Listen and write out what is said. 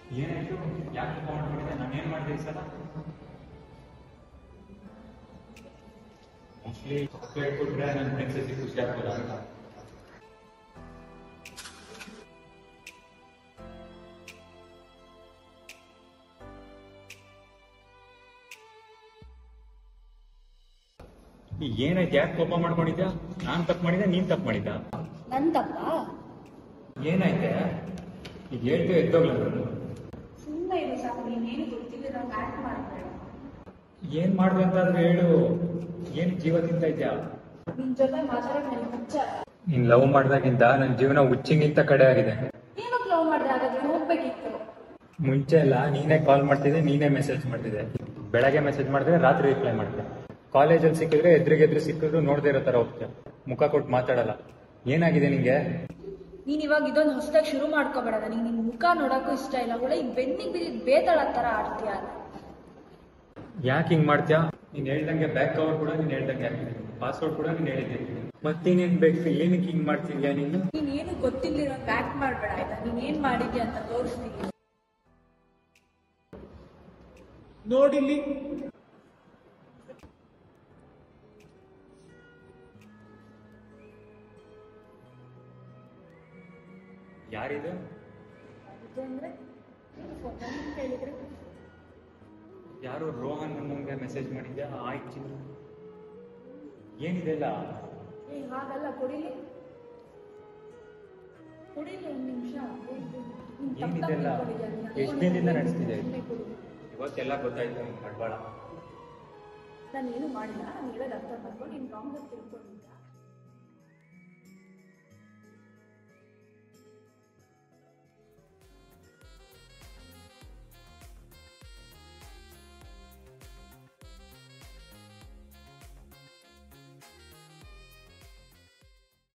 ಏನಾಯ್ತು ಯಾಕೆ ಫೋನ್ ಮಾಡಿದೆ ನಾನು ಏನು ಮಾಡಿದೆ ಈ ಸಲ ಮೋಸ್ಟ್ಲಿ ಚಾಕ್ಲೇಟ್ ಕೊಟ್ರೆ ನನ್ನ ಫ್ರೆಂಡ್ಸ್ ಖುಷಿ ಆಗ್ಬೋದಾ ಅಂತ ಈಗ ಏನಾಯ್ತು ಯಾಕೆ ಕೋಪ ಮಾಡ್ಕೊಂಡಿದ್ಯಾ ನಾನ್ ತಪ್ಪು ಮಾಡಿದ್ದೆ ನೀನ್ ತಪ್ಪು ಮಾಡಿದ್ದ ನನ್ ತಪ್ಪ ಏನಾಯ್ತೆ ಈಗ ಹೇಳ್ತೀವಿ ಎದ್ದೋಗ್ಲ ಸುಮ್ಮನೆ ಇರು ಸಾಕು ನೀನೇನು ಗೊತ್ತಿಲ್ಲ ನಂಗೆ ಆಕ್ಟ್ ಮಾಡ್ಬೇಡ ಏನ್ ಮಾಡ್ದೆ ಅಂತಾದ್ರೂ ಹೇಳು ಏನ್ ಜೀವ ತಿಂತ ಇದ್ಯಾ ನಿನ್ ಜೊತೆ ಮಾತಾಡಕ್ ನನಗೆ ಹುಚ್ಚ ನೀನ್ ಲವ್ ಮಾಡ್ದಾಗಿಂದ ನನ್ನ ಜೀವನ ಹುಚ್ಚಿಗಿಂತ ಕಡೆ ಆಗಿದೆ ಏನಕ್ಕೆ ಲವ್ ಮಾಡಿದೆ ಹಾಗಾದ್ರೆ ಹೋಗ್ಬೇಕಿತ್ತು ಮುಂಚೆ ಎಲ್ಲ ನೀನೇ ಕಾಲ್ ಮಾಡ್ತಿದ್ದೆ ನೀನೇ ಮೆಸೇಜ್ ಮಾಡ್ತಿದ್ದೆ ಬೆಳಗ್ಗೆ ಮೆಸೇಜ್ ಮಾಡಿದ್ರೆ ರಾತ್ರಿ ರಿಪ್ಲೈ ಮಾಡ್ತೆ ಕಾಲೇಜಲ್ಲಿ ಸಿಕ್ಕಿದ್ರೆ ಎದುರಿಗೆದ್ರು ಸಿಕ್ಕಿದ್ರು ನೋಡದೇ ಇರೋ ತರ ಹೋಗ್ತೀಯ ಮುಖ ಕೊಟ್ಟು ಮಾತಾಡಲ್ಲ ಏನಾಗಿದೆ ನಿಂಗೆ ನೀನ್ ಇವಾಗ ಇದೊಂದು ಹೊಸದಾಗಿ ಶುರು ಮಾಡ್ಕೋಬೇಡ ನನಗೆ ನಿನ್ ಮುಖ ನೋಡಕ್ಕೂ ಇಷ್ಟ ಇಲ್ಲ ಒಳ್ಳೆ ಈ ಬೆನ್ನಿಗೆ ಬಿದ್ದಿದ್ ಬೇತಾಳ ತರ ಆಡ್ತೀಯ ಯಾಕೆ ಹಿಂಗ್ ಮಾಡ್ತೀಯಾ ನೀನ್ ಹೇಳ್ದಂಗೆ ಬ್ಯಾಕ್ ಕವರ್ ಕೂಡ ನೀನ್ ಹೇಳ್ದಂಗೆ ಹಾಕಿದ್ದೀನಿ ಪಾಸ್ವರ್ಡ್ ಕೂಡ ನೀನ್ ಹೇಳಿದ್ದೀನಿ ಮತ್ತೇನೇನ್ ಬೇಕು ಏನಕ್ಕೆ ಹಿಂಗ್ ಮಾಡ್ತಿದ್ಯಾ ನೀನು ನೀನ್ ಏನು ಗೊತ್ತಿಲ್ಲ ಆಕ್ಟ್ ಮಾಡ್ಬೇಡ ಆಯ್ತಾ ನೀನ್ ಏನ್ ಮಾಡಿದ್ಯಾ ಅಂತ ತೋರಿಸ್ತೀನಿ ನೋಡಿಲ್ಲಿ ಯಾರಿದು ಇದು ಅಂದ್ರೆ ಫೋಟೋ ಕೇಳಿದ್ರೆ ಯಾರೋ ರೋಹನ್ ನಮಗೆ ಮೆಸೇಜ್ ಮಾಡಿದ್ಯಾ ಆಯ್ತು ಚಿನ್ನು. ಏನಿದೆಲ್ಲ ಏ ಹಾಗಲ್ಲ ಕೊಡಿಲಿ ಕೊಡಿಲಿ ಒಂದ್ ನಿಮಿಷ ಏನಿದೆಲ್ಲ ಎಷ್ಟು ದಿನದಿಂದ ನಡೆಸ್ತಿದೆ ಇವತ್ತೆಲ್ಲ ಗೊತ್ತಾಯ್ತು ನಿನ್ ಕಡ್ವಾಳ ನಾನು ಏನು ಮಾಡಿಲ್ಲ ನಾನು ಹೇಳೋದು ಅರ್ಥ ಮಾಡ್ಕೊಂಡು ನೀನು ರಾಂಗ್ ತಿಳ್ಕೊಂಡು